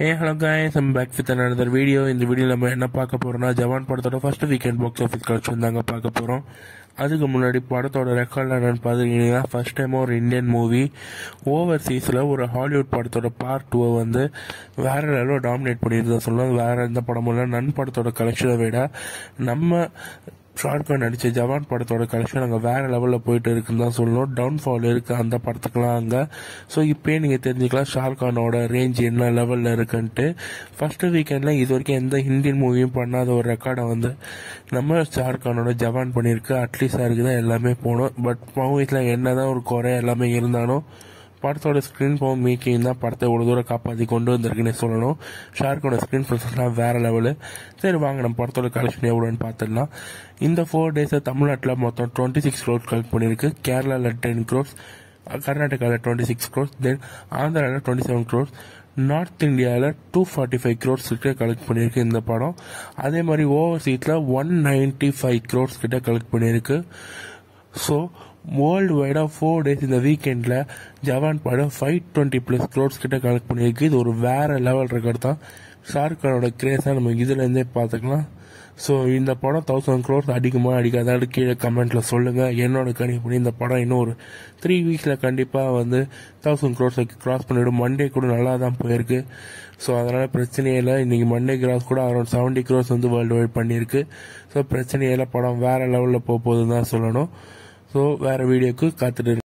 hey hello guys I'm back with another video இந்த video நம்ம என்ன பார்க்க போறோம்னா ஜவான் படத்தோட first weekend box office collection தாங்க பார்க்க போறோம் அதுக்கு முன்னாடி படத்தோட ரெக்கார்ட் என்னன்னு பார்த்துக்கிட்டீங்கன்னா ஃபர்ஸ்ட் டைம் ஒரு இந்தியன் மூவி ஓவர்சீஸில் ஒரு ஹாலிவுட் படத்தோட பார்ட் டூவை வந்து வேற லெவலில் டாமினேட் பண்ணியிருந்தா சொல்லலாம் வேற எந்த படமும் இல்லை நன் படத்தோட கலெக்ஷனை விட நம்ம ஷார்ட்கான் நடிச்ச ஜவான் படத்தோட கலெக்ஷன் அங்கே வேற லெவலில் போயிட்டு இருக்குன்னு தான் சொல்லணும் டவுன்ஃபால் இருக்கு அந்த படத்துக்குலாம் அங்கே ஸோ இப்போயே நீங்கள் தெரிஞ்சுக்கலாம் ஷாருக்கானோட ரேஞ்ச் என்ன லெவலில் இருக்குன்ட்டு ஃபர்ஸ்ட் வீக்கெண்டில் இது வரைக்கும் எந்த இந்தியன் மூவியும் பண்ணாத ஒரு ரெக்கார்டை வந்து நம்ம ஷாருக்கானோட ஜவான் பண்ணியிருக்கு அட்லீஸ்ட் சாருக்கு தான் எல்லாமே போகணும் பட் மூவிஸில் என்ன தான் ஒரு குறை எல்லாமே இருந்தாலும் படத்தோட ஸ்க்ரீன் பவர் மேக்கிங் தான் படத்தை ஒரு தூரம் காப்பாற்றி கொண்டு வந்திருக்குன்னு சொல்லணும் ஷாருக்கோட ஸ்க்ரீன் ப்ரெசன்ஸ்லாம் வேற லெவலு சரி வாங்க நம்ம படத்தோட கலெக்ஷன் எவ்வளோன்னு பார்த்துடலாம் இந்த ஃபோர் டேஸை தமிழ்நாட்டில் மொத்தம் டுவெண்ட்டி சிக்ஸ் க்ரோஸ் கலெக்ட் பண்ணியிருக்கு கேரளாவில் டென் க்ரோஸ் கர்நாடகாவில் டுவெண்ட்டி சிக்ஸ் க்ரோஸ் தென் ஆந்திராவில் டுவெண்ட்டி செவன் க்ரோஸ் நார்த் இந்தியாவில் டூ ஃபார்ட்டி ஃபைவ் க்ரோர்ஸ் கிட்ட கலெக்ட் பண்ணியிருக்கு இந்த படம் அதே மாதிரி ஓவர்சீஸில் ஒன் நைன்டி ஃபைவ் க்ரோர்ஸ் கிட்ட கலெக்ட் பண்ணியிருக்கு ஸோ வேர்ல்டு வைடாக ஃபோர் டேஸ் இந்த வீக்கெண்டில் ஜவான் படம் ஃபைவ் டுவெண்ட்டி ப்ளஸ் க்ரோர்ஸ் கிட்ட கலெக்ட் பண்ணியிருக்கு இது ஒரு வேற லெவல் ரெக்கார்ட் தான் ஷாருக் கானோட கிரேஸாக நம்ம இதுலேருந்தே பார்த்துக்கலாம் ஸோ இந்த படம் தௌசண்ட் க்ரோர்ஸ் அடிக்குமா அடிக்காதான்னு கீழே கமெண்ட்டில் சொல்லுங்கள் என்னோட கணிப்பு இந்த படம் இன்னும் ஒரு த்ரீ வீக்ஸில் கண்டிப்பாக வந்து தௌசண்ட் க்ரோர்ஸை கிராஸ் பண்ணிவிடும் மண்டே கூட நல்லா தான் போயிருக்கு ஸோ அதனால் பிரச்சனையே இல்லை இன்றைக்கி மண்டே கிராஸ் கூட அரௌண்ட் செவன்ட்டி க்ரோர்ஸ் வந்து வேர்ல்டு வைட் பண்ணியிருக்கு ஸோ பிரச்சனையே இல்லை படம் வேறு லெவலில் போக போகுதுன்னு தான் சொல்லணும் ஸோ வேறு வீடியோக்கு காத்துட்டு